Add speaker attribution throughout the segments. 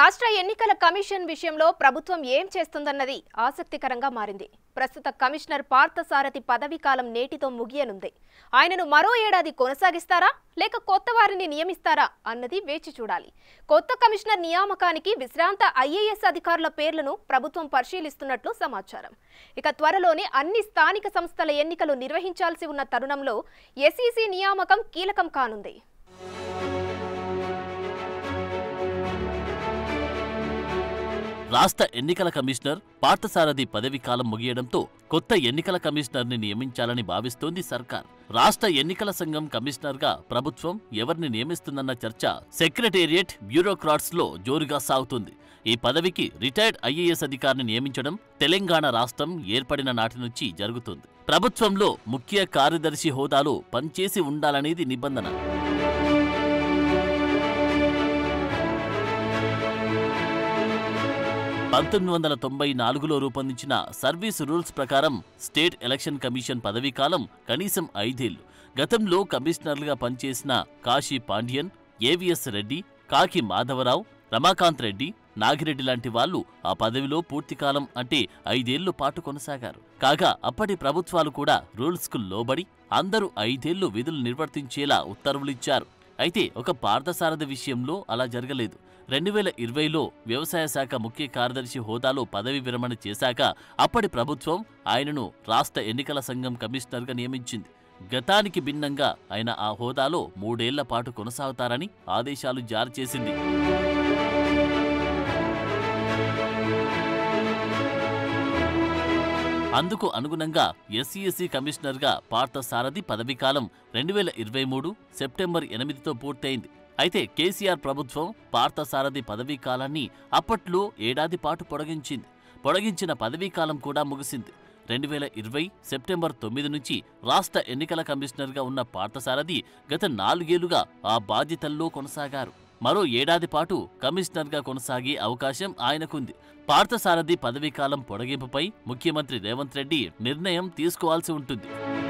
Speaker 1: రాష్ట్ర ఎన్నికల కమిషన్ విషయంలో ప్రభుత్వం ఏం చేస్తుందన్నది ఆసక్తికరంగా మారింది ప్రస్తుత కమిషనర్ పార్థసారథి పదవీ కాలం నేటితో ముగియనుంది ఆయనను మరో ఏడాది కొనసాగిస్తారా లేక కొత్త వారిని నియమిస్తారా అన్నది వేచి చూడాలి కొత్త కమిషనర్ నియామకానికి విశ్రాంత ఐఏఎస్ అధికారుల పేర్లను ప్రభుత్వం పరిశీలిస్తున్నట్లు సమాచారం ఇక త్వరలోనే అన్ని స్థానిక సంస్థల ఎన్నికలు నిర్వహించాల్సి ఉన్న తరుణంలో ఎస్ఈసి నియామకం కీలకం కానుంది
Speaker 2: రాష్ట్ర ఎన్నికల కమిషనర్ పార్థసారథి పదవి కాలం ముగియడంతో కొత్త ఎన్నికల కమిషనర్ని నియమించాలని భావిస్తోంది సర్కార్ రాష్ట్ర ఎన్నికల సంఘం కమిషనర్గా ప్రభుత్వం ఎవరిని నియమిస్తుందన్న చర్చ సెక్రటేరియట్ బ్యూరోక్రాట్స్ లో జోరుగా సాగుతుంది ఈ పదవికి రిటైర్డ్ ఐఏఎస్ అధికారిని నియమించడం తెలంగాణ రాష్ట్రం ఏర్పడిన నాటి నుంచి జరుగుతుంది ప్రభుత్వంలో ముఖ్య కార్యదర్శి హోదాలో పనిచేసి ఉండాలనేది నిబంధన పంతొమ్మిది వందల తొంభై నాలుగులో రూపొందించిన సర్వీస్ రూల్స్ ప్రకారం స్టేట్ ఎలక్షన్ కమిషన్ పదవీకాలం కనీసం ఐదేళ్లు గతంలో కమిషనర్లుగా పనిచేసిన కాశీ పాండ్యన్ ఏవిఎస్ రెడ్డి కాకి మాధవరావు రమాకాంత్ రెడ్డి నాగిరెడ్డి లాంటి వాళ్ళు ఆ పదవిలో పూర్తికాలం అంటే ఐదేళ్లు పాటు కొనసాగారు కాగా అప్పటి ప్రభుత్వాలు కూడా రూల్స్కు లోబడి అందరూ ఐదేళ్లు విధులు నిర్వర్తించేలా ఉత్తర్వులిచ్చారు అయితే ఒక పార్థసారథి విషయంలో అలా జరగలేదు రెండు వేల ఇరవైలో వ్యవసాయ శాఖ ముఖ్య కార్యదర్శి హోదాలో పదవి విరమణ చేశాక అప్పటి ప్రభుత్వం ఆయనను రాష్ట్ర ఎన్నికల సంఘం కమిషనర్గా నియమించింది గతానికి భిన్నంగా ఆయన ఆ హోదాలో మూడేళ్ల పాటు కొనసాగుతారని ఆదేశాలు జారీ చేసింది అందుకు అనుగుణంగా ఎస్సీఎస్సీ కమిషనర్గా పార్థసారథి పదవీకాలం రెండు వేల ఇరవై మూడు సెప్టెంబర్ ఎనిమిదితో పూర్తయింది అయితే కేసీఆర్ ప్రభుత్వం పార్థసారథి పదవీ కాలాన్ని అప్పట్లో ఏడాది పాటు పొడిగించింది పొడిగించిన పదవీకాలం కూడా ముగిసింది రెండు వేల ఇరవై సెప్టెంబర్ తొమ్మిది నుంచి రాష్ట్ర ఎన్నికల కమిషనర్గా ఉన్న పార్థసారథి గత నాలుగేళ్లుగా ఆ బాధ్యతల్లో కొనసాగారు మరో ఏడాది పాటు కమిషనర్గా కొనసాగే అవకాశం ఆయనకుంది పార్థసారథి పదవీకాలం పొడిగింపుపై ముఖ్యమంత్రి రేవంత్ రెడ్డి నిర్ణయం తీసుకోవాల్సి ఉంటుంది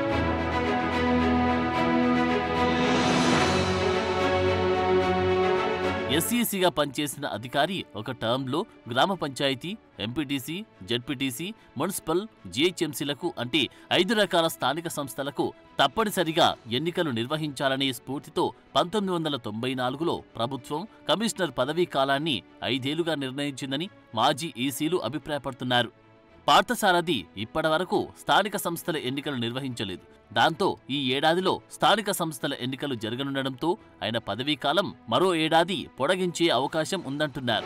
Speaker 2: ఎస్ఈసిగా పనిచేసిన అధికారి ఒక టర్మ్లో గ్రామ పంచాయతీ ఎంపీటీసీ జడ్పీటీసీ మున్సిపల్ జీహెచ్ఎంసీలకు అంటే ఐదు రకాల స్థానిక సంస్థలకు తప్పనిసరిగా ఎన్నికలు నిర్వహించాలనే స్ఫూర్తితో పంతొమ్మిది వందల తొంభై నాలుగులో ప్రభుత్వం కమిషనర్ పదవీ కాలాన్ని ఐదేళ్లుగా నిర్ణయించిందని మాజీ ఈసీలు అభిప్రాయపడుతున్నారు పార్థసారథి ఇప్పటివరకు స్థానిక సంస్థల ఎన్నికలు నిర్వహించలేదు దాంతో ఈ ఏడాదిలో స్థానిక సంస్థల ఎన్నికలు జరగనుండడంతో ఆయన పదవీకాలం మరో ఏడాది పొడిగించే అవకాశం ఉందంటున్నారు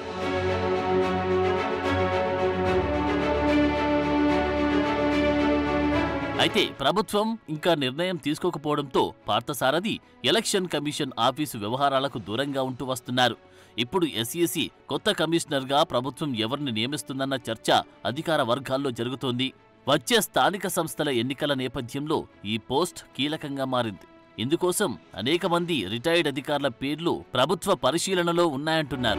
Speaker 2: అయితే ప్రభుత్వం ఇంకా నిర్ణయం తీసుకోకపోవడంతో పార్థసారథి ఎలక్షన్ కమిషన్ ఆఫీసు వ్యవహారాలకు దూరంగా ఉంటూ వస్తున్నారు ఇప్పుడు ఎస్ఈసి కొత్త కమిషనర్గా ప్రభుత్వం ఎవరిని నియమిస్తుందన్న చర్చ అధికార వర్గాల్లో జరుగుతోంది వచ్చే స్థానిక సంస్థల ఎన్నికల నేపథ్యంలో ఈ పోస్ట్ కీలకంగా మారింది ఇందుకోసం అనేక మంది రిటైర్డ్ అధికారుల పేర్లు ప్రభుత్వ పరిశీలనలో ఉన్నాయంటున్నారు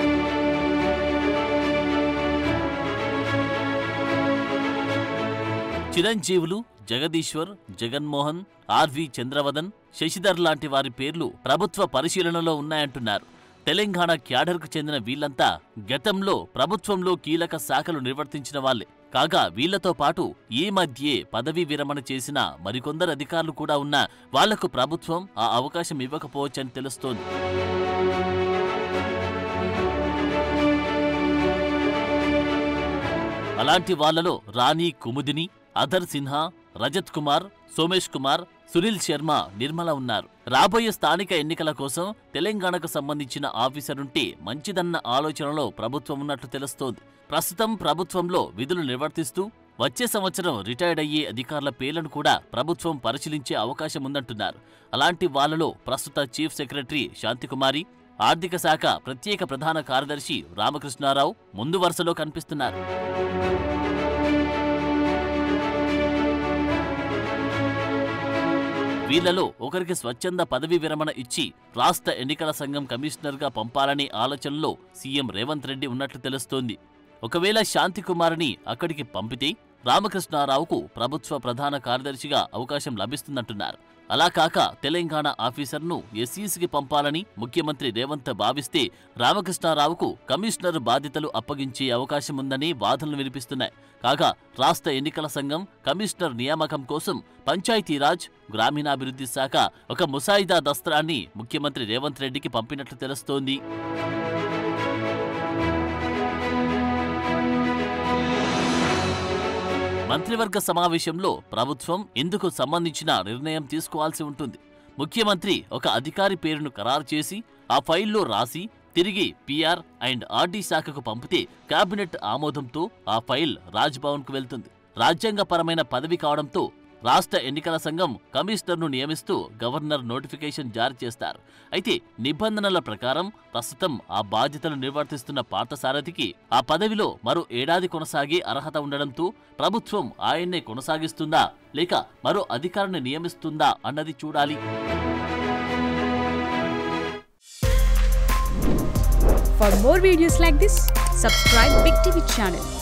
Speaker 2: చిరంజీవులు జగదీశ్వర్ జగన్మోహన్ ఆర్వి చంద్రవదన్ శశిధర్ లాంటి వారి పేర్లు ప్రభుత్వ పరిశీలనలో ఉన్నాయంటున్నారు తెలంగాణ క్యాడర్కు చెందిన వీళ్లంతా గతంలో ప్రభుత్వంలో కీలక శాఖలు నిర్వర్తించిన వాళ్లే కాగా వీళ్లతో పాటు ఈ మధ్యే పదవీ విరమణ చేసిన మరికొందరు అధికారులు కూడా ఉన్నా వాళ్లకు ప్రభుత్వం ఆ అవకాశం ఇవ్వకపోవచ్చని తెలుస్తోంది అలాంటి వాళ్లలో రాణి కుముదిని అధర్ సిన్హా రజత్ కుమార్ సోమేష్ కుమార్ సునీల్ శర్మ నిర్మల ఉన్నారు రాబోయే స్థానిక ఎన్నికల కోసం తెలంగాణకు సంబంధించిన ఆఫీసరుంటే మంచిదన్న ఆలోచనలో ప్రభుత్వం ఉన్నట్లు తెలుస్తోంది ప్రస్తుతం ప్రభుత్వంలో విధులు నిర్వర్తిస్తూ వచ్చే సంవత్సరం రిటైర్డ్ అయ్యే అధికారుల పేర్లను కూడా ప్రభుత్వం పరిశీలించే అవకాశం ఉందంటున్నారు అలాంటి వాళ్లలో ప్రస్తుత చీఫ్ సెక్రటరీ శాంతికుమారి ఆర్థిక శాఖ ప్రత్యేక ప్రధాన కార్యదర్శి రామకృష్ణారావు ముందు వరుసలో కనిపిస్తున్నారు వీళ్లలో ఒకరికి స్వచ్ఛంద పదవీ విరమణ ఇచ్చి రాష్ట్ర ఎన్నికల సంఘం కమిషనర్గా పంపాలనే ఆలోచనలో సీఎం రేవంత్ రెడ్డి ఉన్నట్లు తెలుస్తోంది ఒకవేళ శాంతికుమార్ని అక్కడికి పంపితే రామకృష్ణారావుకు ప్రభుత్వ ప్రధాన కార్యదర్శిగా అవకాశం లభిస్తుందంటున్నారు అలా కాక తెలంగాణ ఆఫీసర్ను ఎస్ఈసికి పంపాలని ముఖ్యమంత్రి రేవంత్ భావిస్తే రామకృష్ణారావుకు కమిషనర్ బాధ్యతలు అప్పగించే అవకాశం ఉందని వాదనలు వినిపిస్తున్నాయి కాగా రాష్ట్ర ఎన్నికల సంఘం కమిషనర్ నియామకం కోసం పంచాయతీరాజ్ గ్రామీణాభివృద్ధి శాఖ ఒక ముసాయిదా దస్త్రాన్ని ముఖ్యమంత్రి రేవంత్ రెడ్డికి పంపినట్లు తెలుస్తోంది మంత్రివర్గ సమావేశంలో ప్రభుత్వం ఇందుకు సంబంధించిన నిర్ణయం తీసుకోవాల్సి ఉంటుంది ముఖ్యమంత్రి ఒక అధికారి పేరును ఖరారు చేసి ఆ ఫైల్లో రాసి తిరిగి పిఆర్ అండ్ ఆర్డీ శాఖకు పంపితే కేబినెట్ ఆమోదంతో ఆ ఫైల్ రాజ్భవన్కు వెళ్తుంది రాజ్యాంగపరమైన పదవి కావడంతో రాష్ట్ర ఎన్నికల సంఘం కమిషనర్ను నియమిస్తూ గవర్నర్ నోటిఫికేషన్ జారీ చేస్తారు అయితే నిబంధనల ప్రకారం ప్రస్తుతం ఆ బాధ్యతలు నిర్వర్తిస్తున్న పార్థసారథికి ఆ పదవిలో మరో ఏడాది కొనసాగే అర్హత ఉండడంతో ప్రభుత్వం ఆయన్నే కొనసాగిస్తుందా లేక మరో అధికారిని నియమిస్తుందా అన్నది చూడాలి
Speaker 3: For more videos like this, subscribe Big TV channel